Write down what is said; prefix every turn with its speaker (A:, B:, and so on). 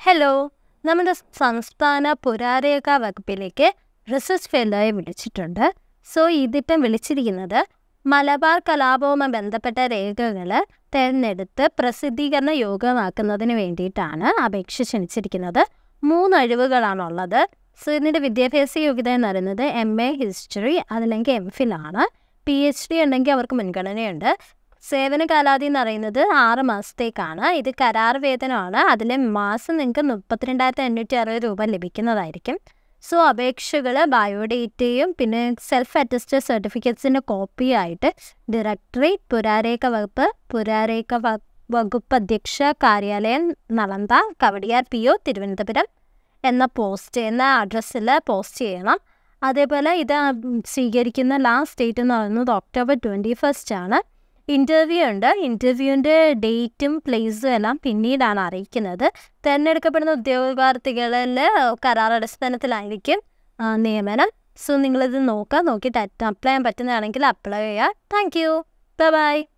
A: hello നമ്മുടെ സംസ്ഥാന പുരാരേഖ വകുപ്പിലേക്ക് research ഫെല്ലോയെ വിളിച്ചിട്ടുണ്ട് സോ ഇതിപ്പം വിളിച്ചിരിക്കുന്നത് മലബാർ കലാപവുമായി ബന്ധപ്പെട്ട രേഖകൾ തിരഞ്ഞെടുത്ത് പ്രസിദ്ധീകരണ യോഗ്യമാക്കുന്നതിന് വേണ്ടിയിട്ടാണ് അപേക്ഷ ക്ഷണിച്ചിരിക്കുന്നത് മൂന്ന് ഒഴിവുകളാണുള്ളത് സോ ഇതിൻ്റെ വിദ്യാഭ്യാസ യോഗ്യത എന്ന് പറയുന്നത് എം എ ഹിസ്റ്ററി അതല്ലെങ്കിൽ എം ഫിൽ ആണ് പി എച്ച് ഡി ഉണ്ടെങ്കിൽ അവർക്ക് മുൻഗണനയുണ്ട് സേവന കാലാവധി എന്ന് പറയുന്നത് ആറ് മാസത്തേക്കാണ് ഇത് കരാർ വേതനമാണ് അതിൽ മാസം നിങ്ങൾക്ക് മുപ്പത്തിരണ്ടായിരത്തി അഞ്ഞൂറ്റി അറുപത് രൂപ ലഭിക്കുന്നതായിരിക്കും സോ അപേക്ഷകൾ ബയോഡേറ്റയും പിന്നെ സെൽഫ് അറ്റസ്റ്റഡ് സർട്ടിഫിക്കറ്റ്സിൻ്റെ കോപ്പിയായിട്ട് ഡയറക്ടറേറ്റ് പുരാരേഖ വകുപ്പ് പുരാരേഖ വ- വകുപ്പ് അധ്യക്ഷ കാര്യാലയം നളന്ത കവടിയാർ പി ഒ തിരുവനന്തപുരം എന്ന പോസ്റ്റ് എന്ന അഡ്രസ്സിൽ പോസ്റ്റ് ചെയ്യണം അതേപോലെ ഇത് സ്വീകരിക്കുന്ന ലാസ്റ്റ് ഡേറ്റ് എന്ന് പറയുന്നത് ഒക്ടോബർ ട്വൻറ്റി ഫസ്റ്റ് ആണ് ഇൻ്റർവ്യൂ ഉണ്ട് ഇൻ്റർവ്യൂവിൻ്റെ ഡേറ്റും പ്ലേസും എല്ലാം പിന്നീടാണ് അറിയിക്കുന്നത് തിരഞ്ഞെടുക്കപ്പെടുന്ന ഉദ്യോഗാർത്ഥികളിൽ കരാർ അടിസ്ഥാനത്തിലായിരിക്കും ആ, നിയമനം സോ നിങ്ങളിത് നോക്കുക നോക്കിയിട്ട് അപ്ലൈ ചെയ്യാൻ പറ്റുന്നതാണെങ്കിൽ അപ്ലൈ ചെയ്യുക താങ്ക് യു ബൈ